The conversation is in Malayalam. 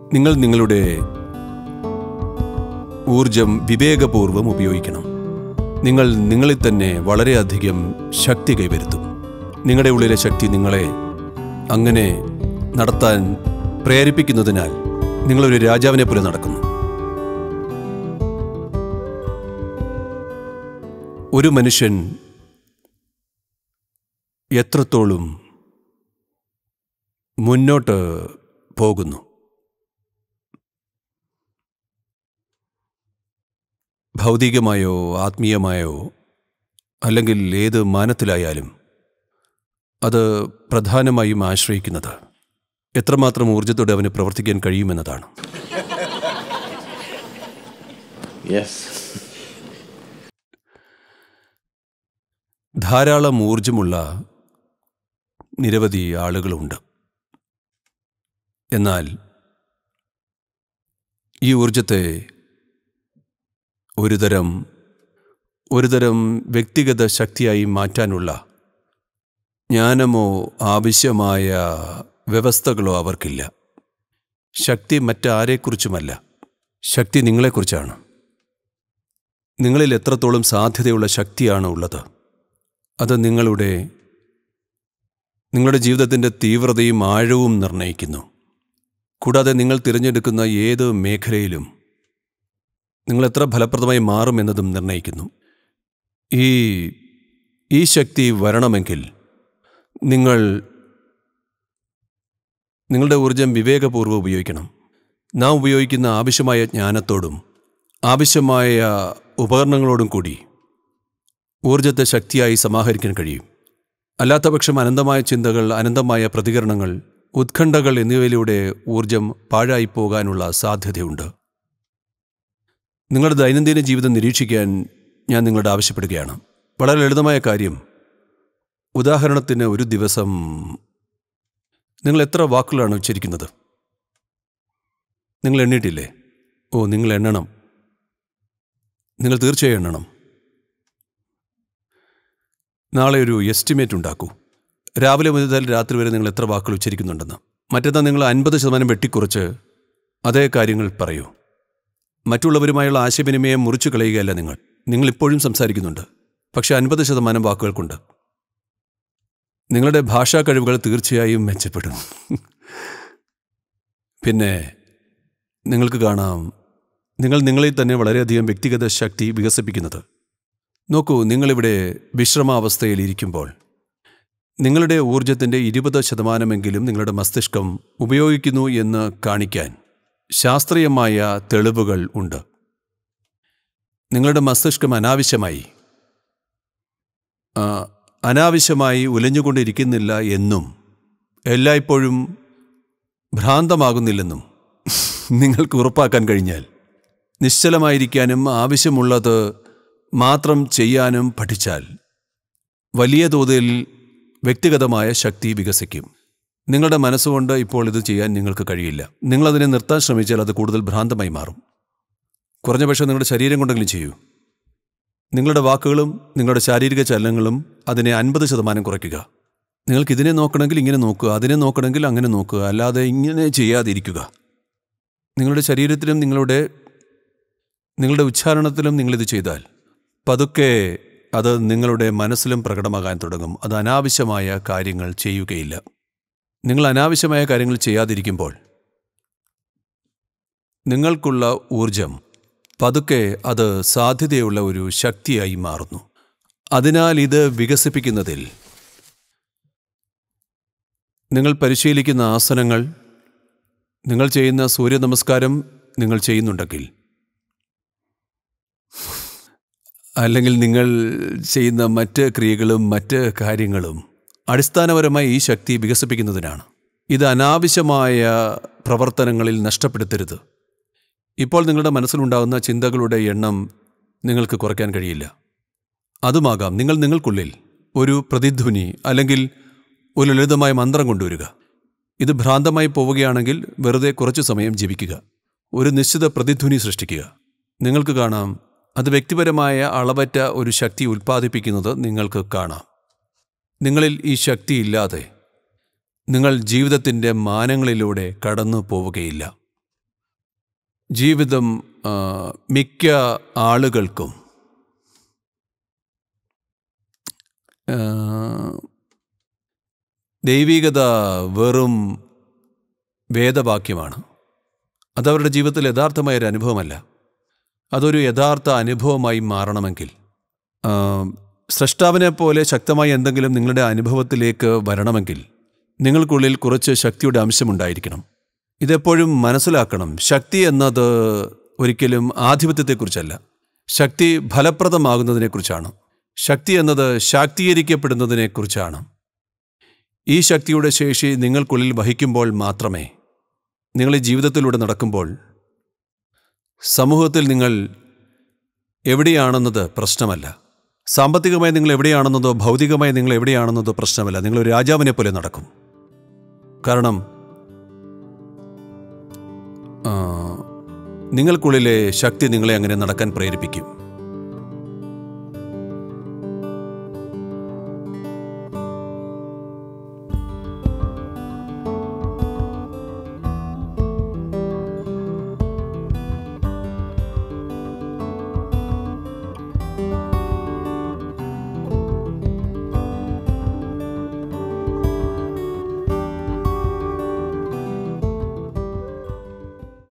നിങ്ങൾ നിങ്ങളുടെ ഊർജം വിവേകപൂർവം ഉപയോഗിക്കണം നിങ്ങൾ നിങ്ങളിൽ തന്നെ വളരെയധികം ശക്തി കൈവരുത്തും നിങ്ങളുടെ ഉള്ളിലെ ശക്തി നിങ്ങളെ അങ്ങനെ നടത്താൻ പ്രേരിപ്പിക്കുന്നതിനാൽ നിങ്ങളൊരു രാജാവിനെ പോലെ നടക്കുന്നു ഒരു മനുഷ്യൻ എത്രത്തോളം മുന്നോട്ട് പോകുന്നു ഭൗതികമായോ ആത്മീയമായോ അല്ലെങ്കിൽ ഏത് മാനത്തിലായാലും അത് പ്രധാനമായും ആശ്രയിക്കുന്നത് എത്രമാത്രം ഊർജത്തോടെ അവന് പ്രവർത്തിക്കാൻ കഴിയുമെന്നതാണ് Yes. ധാരാളം ഊർജമുള്ള നിരവധി ആളുകളുണ്ട് എന്നാൽ ഈ ഊർജത്തെ ഒരുതരം ഒരുതരം വ്യക്തിഗത ശക്തിയായി മാറ്റാനുള്ള ജ്ഞാനമോ ആവശ്യമായ വ്യവസ്ഥകളോ അവർക്കില്ല ശക്തി മറ്റാരെക്കുറിച്ചുമല്ല ശക്തി നിങ്ങളെക്കുറിച്ചാണ് നിങ്ങളിൽ എത്രത്തോളം സാധ്യതയുള്ള ശക്തിയാണ് ഉള്ളത് അത് നിങ്ങളുടെ നിങ്ങളുടെ ജീവിതത്തിൻ്റെ തീവ്രതയും ആഴവും നിർണ്ണയിക്കുന്നു കൂടാതെ നിങ്ങൾ തിരഞ്ഞെടുക്കുന്ന ഏത് മേഖലയിലും നിങ്ങൾ എത്ര ഫലപ്രദമായി മാറുമെന്നതും നിർണ്ണയിക്കുന്നു ഈ ഈ ശക്തി വരണമെങ്കിൽ നിങ്ങൾ നിങ്ങളുടെ ഊർജം വിവേകപൂർവ്വം ഉപയോഗിക്കണം നാം ഉപയോഗിക്കുന്ന ആവശ്യമായ ജ്ഞാനത്തോടും ആവശ്യമായ ഉപകരണങ്ങളോടും കൂടി ഊർജത്തെ ശക്തിയായി സമാഹരിക്കാൻ കഴിയും അല്ലാത്തപക്ഷം അനന്തമായ ചിന്തകൾ അനന്തമായ പ്രതികരണങ്ങൾ ഉത്കണ്ഠകൾ എന്നിവയിലൂടെ ഊർജം പാഴായി പോകാനുള്ള സാധ്യതയുണ്ട് നിങ്ങളുടെ ദൈനംദിന ജീവിതം നിരീക്ഷിക്കാൻ ഞാൻ നിങ്ങളോട് ആവശ്യപ്പെടുകയാണ് വളരെ ലളിതമായ കാര്യം ഉദാഹരണത്തിന് ഒരു ദിവസം നിങ്ങൾ എത്ര വാക്കുകളാണ് ഉച്ചരിക്കുന്നത് നിങ്ങൾ എണ്ണിയിട്ടില്ലേ ഓ നിങ്ങൾ എണ്ണണം നിങ്ങൾ തീർച്ചയായും എണ്ണണം നാളെ ഒരു എസ്റ്റിമേറ്റ് ഉണ്ടാക്കൂ രാവിലെ മുതൽ രാത്രി വരെ നിങ്ങൾ എത്ര വാക്കുകൾ ഉച്ചരിക്കുന്നുണ്ടെന്ന് മറ്റന്നാൾ നിങ്ങൾ അൻപത് ശതമാനം വെട്ടിക്കുറച്ച് അതേ കാര്യങ്ങൾ പറയൂ മറ്റുള്ളവരുമായുള്ള ആശയവിനിമയം മുറിച്ചു കളയുകയല്ല നിങ്ങൾ നിങ്ങൾ ഇപ്പോഴും സംസാരിക്കുന്നുണ്ട് പക്ഷെ അൻപത് ശതമാനം വാക്കുകൾക്കുണ്ട് നിങ്ങളുടെ ഭാഷാ കഴിവുകൾ തീർച്ചയായും മെച്ചപ്പെടും പിന്നെ നിങ്ങൾക്ക് കാണാം നിങ്ങൾ നിങ്ങളിൽ തന്നെ വളരെയധികം വ്യക്തിഗത ശക്തി വികസിപ്പിക്കുന്നത് നോക്കൂ നിങ്ങളിവിടെ വിശ്രമാവസ്ഥയിൽ ഇരിക്കുമ്പോൾ നിങ്ങളുടെ ഊർജത്തിൻ്റെ ഇരുപത് ശതമാനമെങ്കിലും നിങ്ങളുടെ മസ്തിഷ്കം ഉപയോഗിക്കുന്നു എന്ന് കാണിക്കാൻ ശാസ്ത്രീയമായ തെളിവുകൾ ഉണ്ട് നിങ്ങളുടെ മസ്തിഷ്കം അനാവശ്യമായി ആ, അനാവശ്യമായി ഉലഞ്ഞുകൊണ്ടിരിക്കുന്നില്ല എന്നും എല്ലായ്പ്പോഴും ഭ്രാന്തമാകുന്നില്ലെന്നും നിങ്ങൾക്ക് ഉറപ്പാക്കാൻ കഴിഞ്ഞാൽ നിശ്ചലമായിരിക്കാനും ആവശ്യമുള്ളത് മാത്രം ചെയ്യാനും പഠിച്ചാൽ വലിയ തോതിൽ വ്യക്തിഗതമായ ശക്തി വികസിക്കും നിങ്ങളുടെ മനസ്സുകൊണ്ട് ഇപ്പോൾ ഇത് ചെയ്യാൻ നിങ്ങൾക്ക് കഴിയില്ല നിങ്ങളതിനെ നിർത്താൻ ശ്രമിച്ചാൽ അത് കൂടുതൽ ഭ്രാന്തമായി മാറും കുറഞ്ഞ പക്ഷം നിങ്ങളുടെ ശരീരം കൊണ്ടെങ്കിലും ചെയ്യൂ നിങ്ങളുടെ വാക്കുകളും നിങ്ങളുടെ ശാരീരിക ചലനങ്ങളും അതിനെ അൻപത് ശതമാനം കുറയ്ക്കുക നിങ്ങൾക്ക് ഇതിനെ നോക്കണമെങ്കിൽ ഇങ്ങനെ നോക്കുക അതിനെ നോക്കണമെങ്കിൽ അങ്ങനെ നോക്കുക അല്ലാതെ ഇങ്ങനെ ചെയ്യാതിരിക്കുക നിങ്ങളുടെ ശരീരത്തിലും നിങ്ങളുടെ നിങ്ങളുടെ ഉച്ചാരണത്തിലും നിങ്ങളിത് ചെയ്താൽ പതുക്കെ അത് നിങ്ങളുടെ മനസ്സിലും പ്രകടമാകാൻ തുടങ്ങും അത് അനാവശ്യമായ കാര്യങ്ങൾ ചെയ്യുകയില്ല നിങ്ങൾ അനാവശ്യമായ കാര്യങ്ങൾ ചെയ്യാതിരിക്കുമ്പോൾ നിങ്ങൾക്കുള്ള ഊർജം പതുക്കെ അത് സാധ്യതയുള്ള ഒരു ശക്തിയായി മാറുന്നു അതിനാൽ ഇത് വികസിപ്പിക്കുന്നതിൽ നിങ്ങൾ പരിശീലിക്കുന്ന ആസനങ്ങൾ നിങ്ങൾ ചെയ്യുന്ന സൂര്യ നമസ്കാരം നിങ്ങൾ ചെയ്യുന്നുണ്ടെങ്കിൽ അല്ലെങ്കിൽ നിങ്ങൾ ചെയ്യുന്ന മറ്റ് ക്രിയകളും മറ്റ് കാര്യങ്ങളും അടിസ്ഥാനപരമായി ഈ ശക്തി വികസിപ്പിക്കുന്നതിനാണ് ഇത് അനാവശ്യമായ പ്രവർത്തനങ്ങളിൽ നഷ്ടപ്പെടുത്തരുത് ഇപ്പോൾ നിങ്ങളുടെ മനസ്സിലുണ്ടാകുന്ന ചിന്തകളുടെ എണ്ണം നിങ്ങൾക്ക് കുറയ്ക്കാൻ കഴിയില്ല അതുമാകാം നിങ്ങൾ നിങ്ങൾക്കുള്ളിൽ ഒരു പ്രതിധ്വനി അല്ലെങ്കിൽ ഒരു ലളിതമായ മന്ത്രം കൊണ്ടുവരിക ഇത് ഭ്രാന്തമായി പോവുകയാണെങ്കിൽ വെറുതെ കുറച്ചു സമയം ജീവിക്കുക ഒരു നിശ്ചിത പ്രതിധ്വനി സൃഷ്ടിക്കുക നിങ്ങൾക്ക് കാണാം അത് വ്യക്തിപരമായ അളവറ്റ ഒരു ശക്തി ഉൽപ്പാദിപ്പിക്കുന്നത് നിങ്ങൾക്ക് കാണാം നിങ്ങളിൽ ഈ ശക്തിയില്ലാതെ നിങ്ങൾ ജീവിതത്തിൻ്റെ മാനങ്ങളിലൂടെ കടന്നു പോവുകയില്ല ജീവിതം ആ, മിക്ക ആളുകൾക്കും ആ, ദൈവികത വെറും വേദവാക്യമാണ് അതവരുടെ ജീവിതത്തിൽ യഥാർത്ഥമായ ഒരു അനുഭവമല്ല അതൊരു യഥാർത്ഥ അനുഭവമായി മാറണമെങ്കിൽ ആ, സ്രഷ്ടാവിനെ പോലെ ശക്തമായ എന്തെങ്കിലും നിങ്ങളുടെ അനുഭവത്തിലേക്ക് വരണമെങ്കിൽ നിങ്ങൾക്കുള്ളിൽ കുറച്ച് ശക്തിയുടെ അംശമുണ്ടായിരിക്കണം ഇതെപ്പോഴും മനസ്സിലാക്കണം ശക്തി എന്നത് ഒരിക്കലും ആധിപത്യത്തെക്കുറിച്ചല്ല ശക്തി ഫലപ്രദമാകുന്നതിനെക്കുറിച്ചാണ് ശക്തി എന്നത് ശാക്തീകരിക്കപ്പെടുന്നതിനെക്കുറിച്ചാണ് ഈ ശക്തിയുടെ ശേഷി നിങ്ങൾക്കുള്ളിൽ വഹിക്കുമ്പോൾ മാത്രമേ നിങ്ങൾ ഈ ജീവിതത്തിലൂടെ നടക്കുമ്പോൾ സമൂഹത്തിൽ നിങ്ങൾ എവിടെയാണെന്നത് പ്രശ്നമല്ല സാമ്പത്തികമായി നിങ്ങൾ എവിടെയാണെന്നതോ ഭൗതികമായി നിങ്ങൾ എവിടെയാണെന്നതോ പ്രശ്നമല്ല നിങ്ങൾ ഒരു രാജാവിനെ പോലെ നടക്കും കാരണം ആ, നിങ്ങൾക്കുള്ളിലെ ശക്തി നിങ്ങളെ അങ്ങനെ നടക്കാൻ പ്രേരിപ്പിക്കും